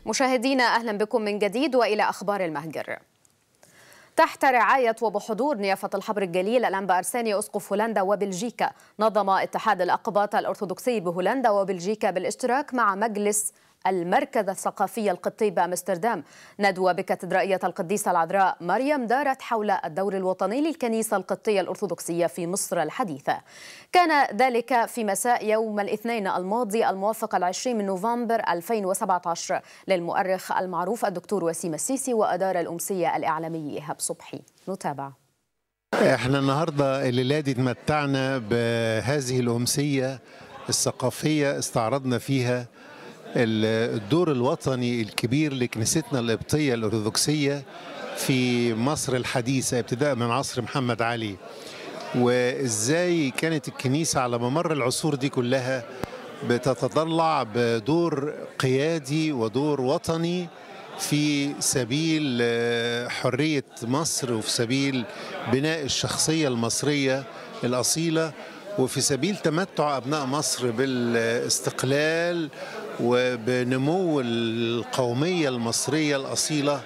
مشاهدينا أهلا بكم من جديد وإلى أخبار المهجر تحت رعاية وبحضور نيافة الحبر الجليل الأنبا أرساني أسقف هولندا وبلجيكا نظم اتحاد الأقباط الأرثوذكسي بهولندا وبلجيكا بالاشتراك مع مجلس المركز الثقافي القبطي بأمستردام ندوة بكاتدرائية القديسة العذراء مريم دارت حول الدور الوطني للكنيسة القبطية الأرثوذكسية في مصر الحديثة كان ذلك في مساء يوم الاثنين الماضي الموافق العشرين من نوفمبر 2017 للمؤرخ المعروف الدكتور وسيم السيسي وأدار الأمسية الإعلامي إيهاب صبحي نتابع احنا النهارده الليله دي اتمتعنا بهذه الامسيه الثقافيه استعرضنا فيها الدور الوطني الكبير لكنيستنا القبطيه الارثوذكسيه في مصر الحديثه ابتداء من عصر محمد علي وازاي كانت الكنيسه على ممر العصور دي كلها بتتضلع بدور قيادي ودور وطني في سبيل حريه مصر وفي سبيل بناء الشخصيه المصريه الاصيله وفي سبيل تمتع ابناء مصر بالاستقلال وبنمو القوميه المصريه الاصيله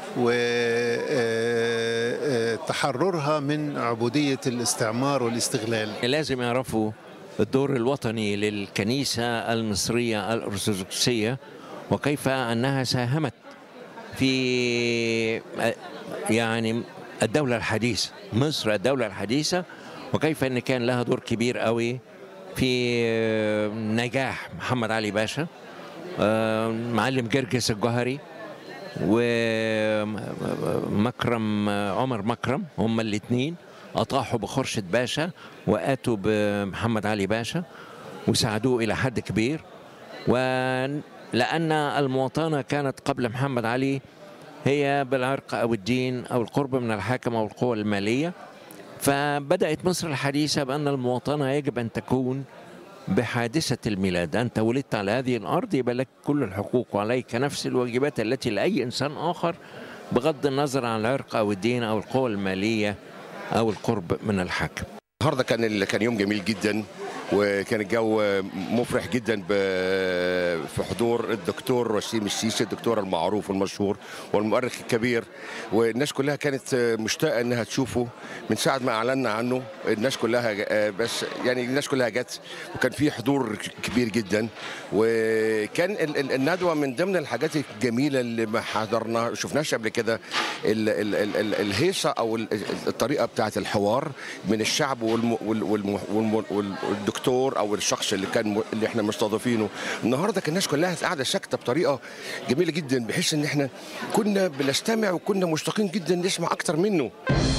وتحررها من عبوديه الاستعمار والاستغلال لازم يعرفوا الدور الوطني للكنيسه المصريه الارثوذكسيه وكيف انها ساهمت في يعني الدوله الحديثه مصر الدوله الحديثه وكيف ان كان لها دور كبير قوي في نجاح محمد علي باشا معلم جرجس الجوهري ومكرم عمر مكرم هما الاثنين اطاحوا بخرشد باشا واتوا بمحمد علي باشا وساعدوه الى حد كبير ولان المواطنه كانت قبل محمد علي هي بالعرق او الدين او القرب من الحاكم او القوى الماليه فبدات مصر الحديثه بان المواطنه يجب ان تكون بحادثة الميلاد أنت ولدت على هذه الأرض يبقى لك كل الحقوق وعليك نفس الواجبات التي لأي إنسان آخر بغض النظر عن العرق أو الدين أو القوى المالية أو القرب من الحاكم النهارده كان كان يوم جميل جدا وكان الجو مفرح جدا في حضور الدكتور وسيم السيسي الدكتور المعروف والمشهور والمؤرخ الكبير والناس كلها كانت مشتاقه انها تشوفه من ساعه ما اعلنا عنه الناس كلها بس يعني الناس كلها جت وكان في حضور كبير جدا وكان الندوه من ضمن الحاجات الجميله اللي ما حضرنا شفناش قبل كده الهيصه او الطريقه بتاعه الحوار من الشعب والدكتور الدكتور او الشخص اللي كان اللي احنا مستضيفينه النهارده كان الناس كلها قاعده ساكته بطريقه جميله جدا بحيث ان احنا كنا بنستمع وكنا مشتاقين جدا نسمع اكتر منه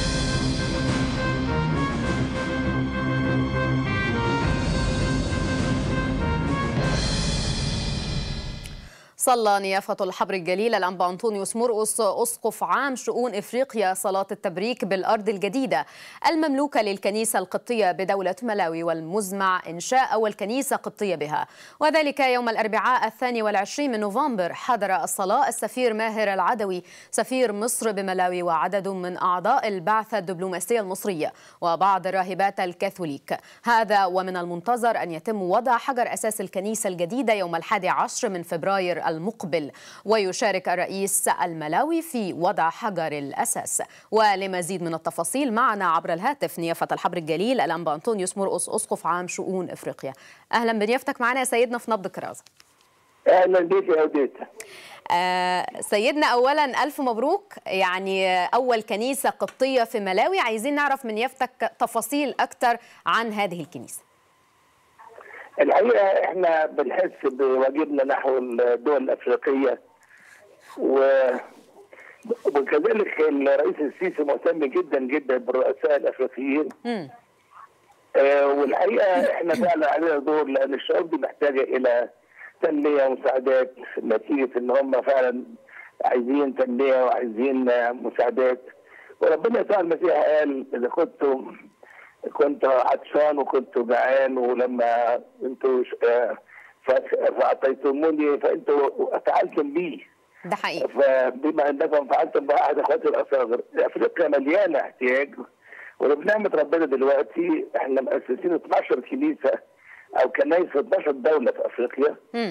صلى نيافة الحبر الجليل الأنبا أنطونيوس مرقس أسقف عام شؤون إفريقيا صلاة التبريك بالأرض الجديدة المملوكة للكنيسة القبطية بدولة ملاوي والمزمع إنشاء أول كنيسة قبطية بها وذلك يوم الأربعاء الثاني والعشرين من نوفمبر حضر الصلاة السفير ماهر العدوي سفير مصر بملاوي وعدد من أعضاء البعثة الدبلوماسية المصرية وبعض الراهبات الكاثوليك هذا ومن المنتظر أن يتم وضع حجر أساس الكنيسة الجديدة يوم الحادي عشر من فبراير المقبل ويشارك الرئيس الملاوي في وضع حجر الأساس ولمزيد من التفاصيل معنا عبر الهاتف نيافة الحبر الجليل الأنبا أنطونيوس مرقس أسقف عام شؤون إفريقيا أهلا بنيافتك معنا يا سيدنا في نبض كرازة أهلا بك يا وديتا آه سيدنا أولا ألف مبروك يعني أول كنيسة قبطية في ملاوي عايزين نعرف من يفتك تفاصيل أكتر عن هذه الكنيسة الحقيقه احنا بنحس بواجبنا نحو الدول الافريقيه و وكذلك الرئيس السيسي مهتم جدا جدا بالرؤساء الافريقيين آه والحقيقه احنا فعلا علينا دور لان الشعوب دي محتاجه الى تنميه ومساعدات نتيجه ان هم فعلا عايزين تنميه وعايزين مساعدات وربنا يسوع المسيح قال اذا كنتم كنت عطشان وكنت جعان ولما انتوا فاعطيتموني فانتوا فعلتم بي ده حقيقي فبما انكم فعلتم باحد اخواتي الاصاغر افريقيا مليانه احتياج وبنعمه ربنا دلوقتي احنا مؤسسين 12 كنيسه او كنايس في 12 دوله في افريقيا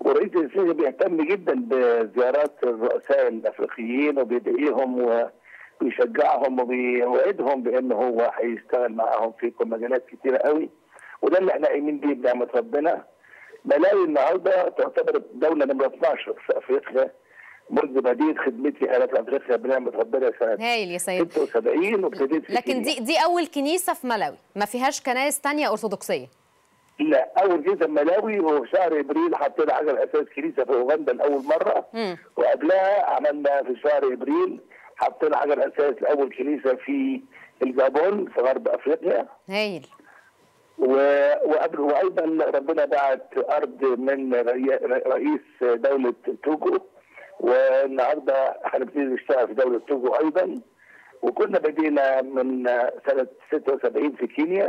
ورئيس السيسي بيهتم جدا بزيارات الرؤساء الافريقيين وبيدعيهم وبيشجعهم وبيوعدهم بان هو هيشتغل معاهم في مجالات كتيره قوي وده اللي احنا قايمين بيه بنعمه ربنا ملاوي النهارده تعتبر الدوله نمره 12 في افريقيا منذ بديت خدمتي انا في افريقيا بنعمه ربنا سنه هايل يا سيد 76 وابتديت في لكن كينيا. دي دي اول كنيسه في ملاوي ما فيهاش كنائس تانية ارثوذكسيه لا اول كنيسه ملاوي وفي شهر ابريل حطينا على الاساس كنيسه في اوغندا لاول مره مم. وقبلها عملنا في شهر ابريل حطينا على الاساس لاول كنيسه في الجابون في غرب افريقيا هايل و- وقبل وايضا ربنا بعت ارض من ري- رئيس دوله توجو والنهارده هنبتدي نشتغل في دوله توجو ايضا وكنا بدينا من سنه 76 في كينيا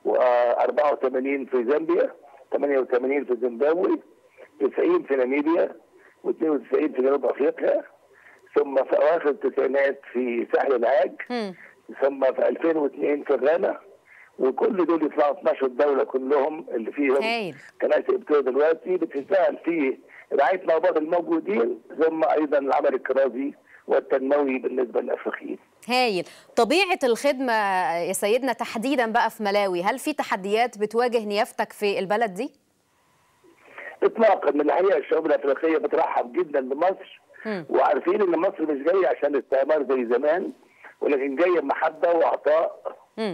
و84 في زامبيا 88 في زيمبابوي 90 في ناميبيا و92 في جنوب افريقيا ثم في اواخر التسعينات في ساحل العاج ثم في 2002 في غانا وكل دول يطلعوا 12 دوله كلهم اللي فيهم هايل كنائس ابتدائيه دلوقتي بتشتغل في رعايه الاباط الموجودين ثم ايضا العمل الكرازي والتنموي بالنسبه للافريقيين. هايل طبيعه الخدمه يا سيدنا تحديدا بقى في ملاوي هل في تحديات بتواجه نيافتك في البلد دي اطلاقا من الحقيقه الشعوب الافريقيه بترحب جدا بمصر مم. وعارفين ان مصر مش جايه عشان استعمار زي زمان ولكن جايه بمحبه وعطاء مم.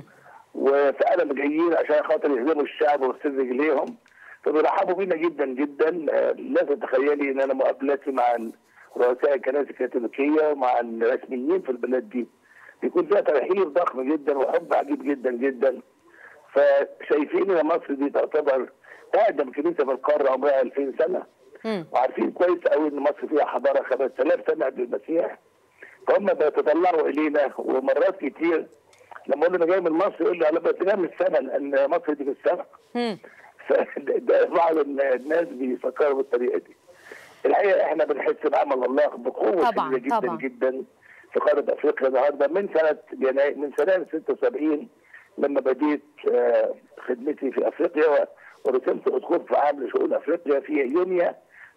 وفعلا جايين عشان خاطر يخدموا الشعب ويغسلوا رجليهم فبيرحبوا بينا جدا جدا آه، لا تتخيلي ان انا مقابلاتي مع رؤساء الكنائس الكاثوليكيه ومع الرسميين في البلاد دي بيكون فيها ترحيب ضخم جدا وحب عجيب جدا جدا فشايفين ان مصر دي تعتبر اقدم كنيسه في القاره عمرها 2000 سنه مم. وعارفين كويس قوي ان مصر فيها حضاره 5000 سنه قبل المسيح فهم بيتطلعوا الينا ومرات كتير لما اقول له انا جاي من مصر يقول لي انا بتنام السنه لان مصر دي في السماء مم. فده بعض الناس بيفكروا بالطريقه دي. الحقيقه احنا بنحس بعمل الله بقوه طبعاً، شديده جدا طبعاً. جدا في قاره افريقيا النهارده من سنه يناير من سنه 76 لما بديت آه، خدمتي في افريقيا و- ورسمت اسقف عام لشؤون افريقيا في يونيو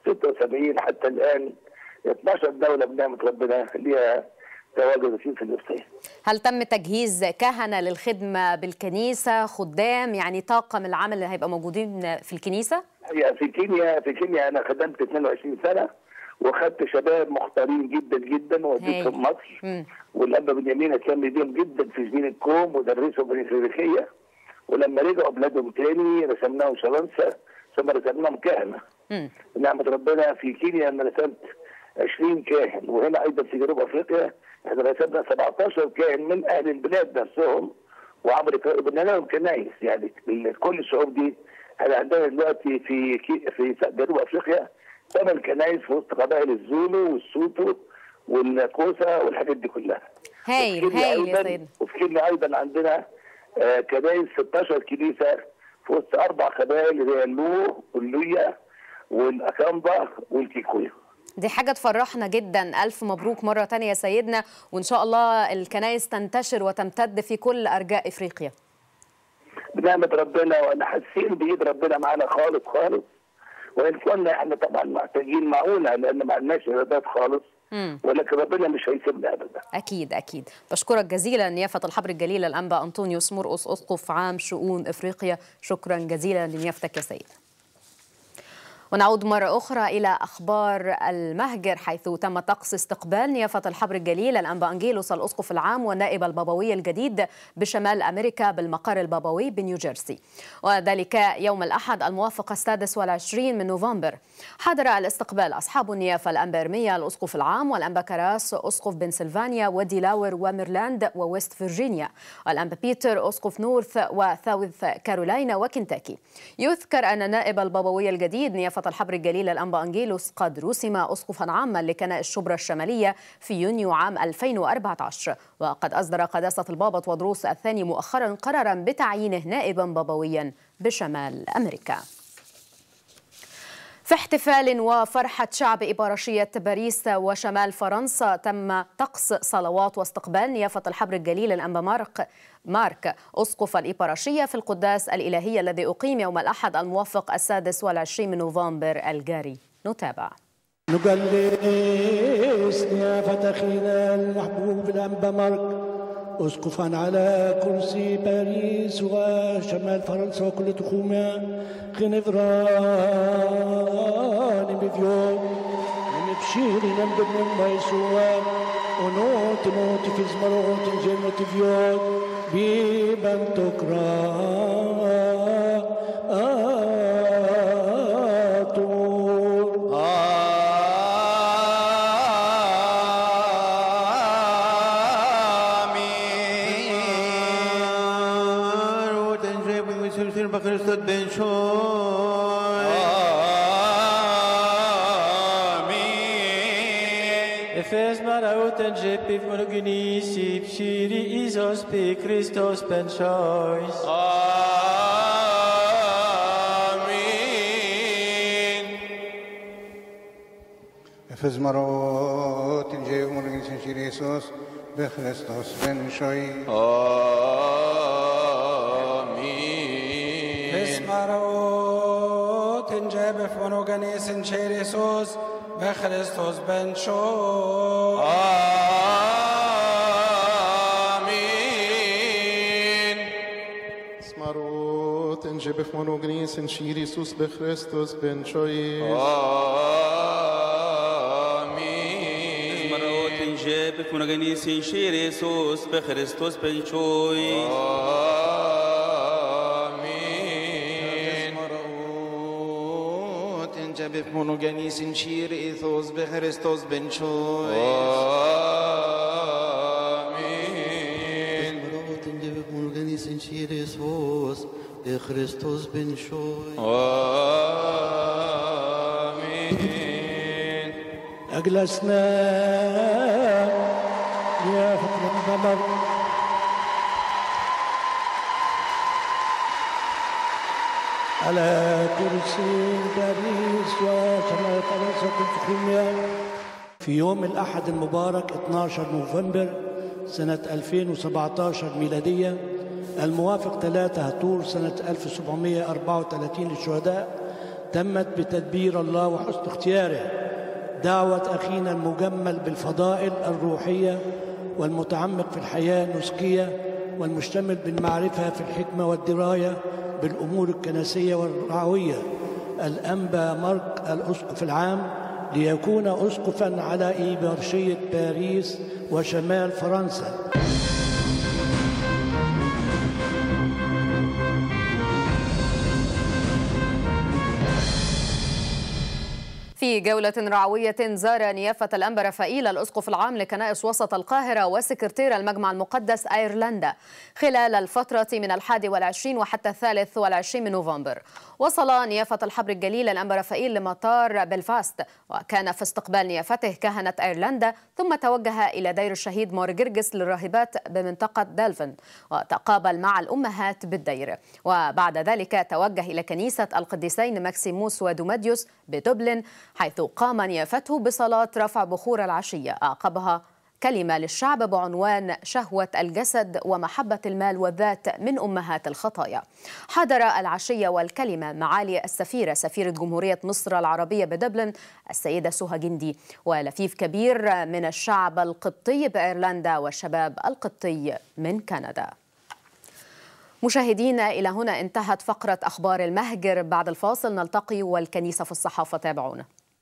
76 حتى الان 12 دوله بنعمه ربنا ليها تواجد فيه في النفسيه. هل تم تجهيز كهنه للخدمه بالكنيسه خدام يعني طاقم العمل اللي هيبقى موجودين في الكنيسه هي في كينيا في كينيا انا خدمت 22 سنه واخدت شباب مختارين جدا جدا وديتهم مصر مم. والأب بنيامين اهتم بيهم جدا في سنين الكوم ودرسهم بالإفريقية ولما رجعوا بلادهم تاني رسمناهم شمامسة ثم رسمناهم كهنة مم. نعمة ربنا في كينيا أنا رسمت 20 كاهن وهنا أيضا في جنوب أفريقيا احنا رسمنا 17 كاهن من أهل البلاد نفسهم وعمل بنينا لهم كنايس يعني كل الشعوب دي احنا عندنا دلوقتي في كي في جنوب أفريقيا ثمان كنايس في وسط قبائل الزولو والسوتو والكوسا والحاجات دي كلها هايل وفي كينيا هايل يا أيضاً- سيدنا وفي كينيا ايضا عندنا آه، كنايس 16 كنيسه في وسط اربع قبائل اللي هي اللو واللويا والاكامبا والكيكويا دي حاجة تفرحنا جدا ألف مبروك مرة تانية يا سيدنا وإن شاء الله الكنائس تنتشر وتمتد في كل أرجاء إفريقيا بنعمه ربنا وانا حاسين بايد ربنا معانا خالص خالص وان كنا احنا طبعا محتاجين معونه لان ما عندناش ايرادات خالص مم. ولكن ربنا مش هيسيبنا ابدا أكيد أكيد بشكرك جزيلا نيافة الحبر الجليل الأنبا أنطونيوس مرقس أسقف عام شؤون إفريقيا شكرا جزيلا لنيافتك يا سيد ونعود مرة أخرى إلى أخبار المهجر حيث تم طقس استقبال نيافة الحبر الجليل الأنبا أنجيلوس الأسقف العام والنائب البابوي الجديد بشمال أمريكا بالمقر البابوي بنيوجيرسي وذلك يوم الأحد الموافق السادس والعشرين من نوفمبر حضر الاستقبال أصحاب النيافة الأنبا إرميا الأسقف العام والأنبا كراس أسقف بنسلفانيا وديلاور وميرلاند وويست فيرجينيا والأنبا بيتر أسقف نورث وساوث كارولاينا وكنتاكي يذكر أن نائب البابوي الجديد نيافة الحبر الجليل الأنبا أنجيلوس قد رسم أسقفا عاما لكنائس شبرا الشمالية في يونيو عام 2014 وقد أصدر قداسة البابا ودروس الثاني مؤخرا قرارا بتعيينه نائبا بابويا بشمال أمريكا في احتفال وفرحة شعب إبارشية باريس وشمال فرنسا تم طقس صلوات واستقبال نيافة الحبر الجليل الأنبا مارك مارك أسقف الإبارشية في القداس الإلهية الذي أقيم يوم الأحد الموافق السادس والعشرين من نوفمبر الجاري نتابع نجلس نيافة أخينا المحبوب الأنبا مارك أسقفا على كرسي باريس وشمال فرنسا وكل تخومها خنفران بفيو ونبشيري نمدب من ميسوا ونوت نوت في زمروت جنة فيو بيبان تكرا آتور Kristus ben şoy. Amin. Efes marauten jepif monogenisi pshiri isos pe Christos ben şoy. Amin. Efes marauten jepif monogenisi Isos بخريستوس بن شوي اسمرو تنجاب فونوغانيس شيريسوس بخريستوس بن شو آمين اسمرو تنجاب فونوغانيس شيريسوس بخريستوس بن شوي جاب فونغانيس شير يسوس بخريستوس بنشوي آمين تنجاب فونوغانيس شير إيثوس بخريستوس بنشوي آمين تنجاب فونوغانيس شير إيثوس بخريستوس بنشوي آمين أجلسنا يا فكر القمر على كرسي باريس وشمال فرنسا كنت خيميا في يوم الأحد المبارك 12 نوفمبر سنة 2017 ميلادية الموافق 3 هطور سنة 1734 للشهداء تمت بتدبير الله وحسن اختياره دعوة أخينا المجمل بالفضائل الروحية والمتعمق في الحياة النسكية والمشتمل بالمعرفة في الحكمة والدراية بالأمور الكنسية والرعوية الأنبا مارك الأسقف العام ليكون أسقفا على إيبارشية باريس وشمال فرنسا في جولة رعوية زار نيافة الأنبا رفائيل الأسقف العام لكنائس وسط القاهرة وسكرتير المجمع المقدس أيرلندا خلال الفترة من الحادي والعشرين وحتى الثالث والعشرين من نوفمبر وصل نيافة الحبر الجليل الأنبا رفائيل لمطار بلفاست وكان في استقبال نيافته كهنة أيرلندا ثم توجه إلى دير الشهيد مار جرجس للراهبات بمنطقة دالفن وتقابل مع الأمهات بالدير وبعد ذلك توجه إلى كنيسة القديسين ماكسيموس ودوماديوس بدبلن حيث قام نيافته بصلاة رفع بخور العشية أعقبها كلمة للشعب بعنوان شهوة الجسد ومحبة المال والذات من أمهات الخطايا حضر العشية والكلمة معالي السفيرة سفيرة جمهورية مصر العربية بدبلن السيدة سهى جندي ولفيف كبير من الشعب القبطي بأيرلندا والشباب القبطي من كندا مشاهدينا إلى هنا انتهت فقرة أخبار المهجر بعد الفاصل نلتقي والكنيسة في الصحافة تابعونا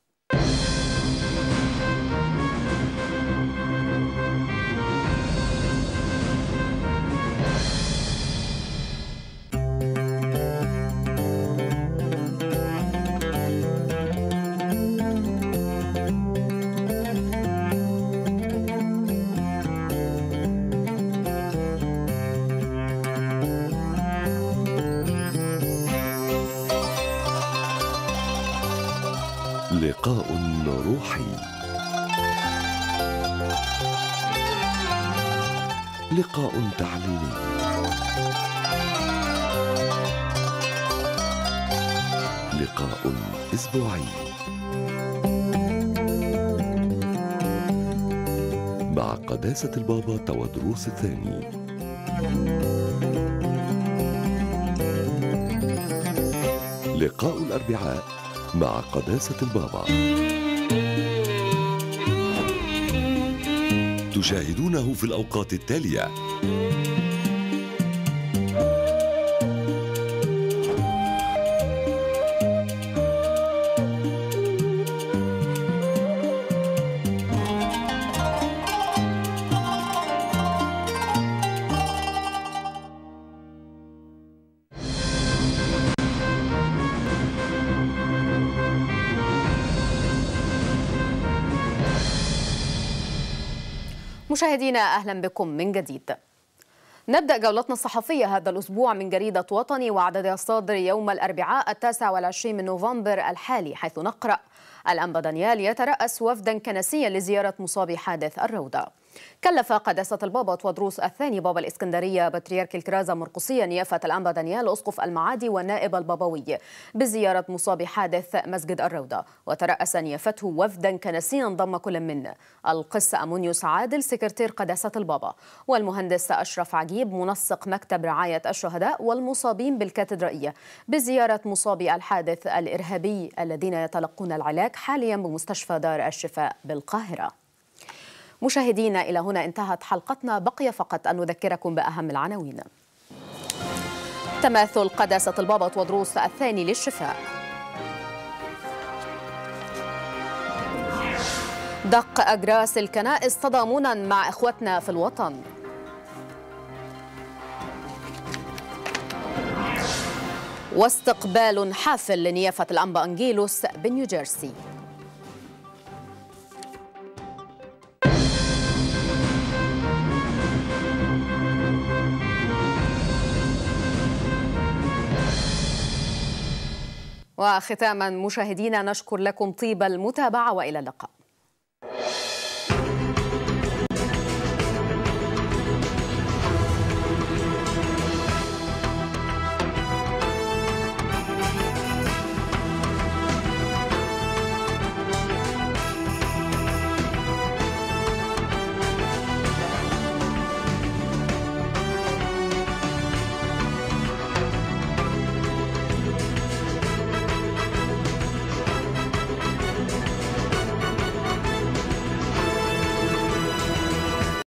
لقاء روحي لقاء تعليمي لقاء اسبوعي مع قداسه البابا تودروس الثاني لقاء الاربعاء مع قداسة البابا تشاهدونه في الأوقات التالية مشاهدينا اهلا بكم من جديد. نبدأ جولتنا الصحفية هذا الأسبوع من جريدة وطني وعدد الصادر يوم الأربعاء التاسع والعشرين من نوفمبر الحالي حيث نقرأ الأنبا دانيال يترأس وفدا كنسيا لزيارة مصابي حادث الروضة كلف قداسة البابا تودروس الثاني بابا الإسكندرية بطريرك الكرازة مرقسية نيافة الأنبا دانيال أسقف المعادي والنائب البابوي بزيارة مصابي حادث مسجد الروضة وترأس نيافته وفدا كنسيا ضم كل من القس أمونيوس عادل سكرتير قداسة البابا والمهندس أشرف عجيب منسق مكتب رعاية الشهداء والمصابين بالكاتدرائية بزيارة مصابي الحادث الإرهابي الذين يتلقون العلاج حاليا بمستشفى دار الشفاء بالقاهرة مشاهدينا إلى هنا انتهت حلقتنا بقي فقط أن نذكركم بأهم العناوين تماثل قداسة البابا تودروس الثاني للشفاء دق أجراس الكنائس تضامنا مع إخوتنا في الوطن واستقبال حافل لنيافة الأنبا أنجيلوس بنيوجيرسي وختاما مشاهدينا نشكر لكم طيب المتابعة وإلى اللقاء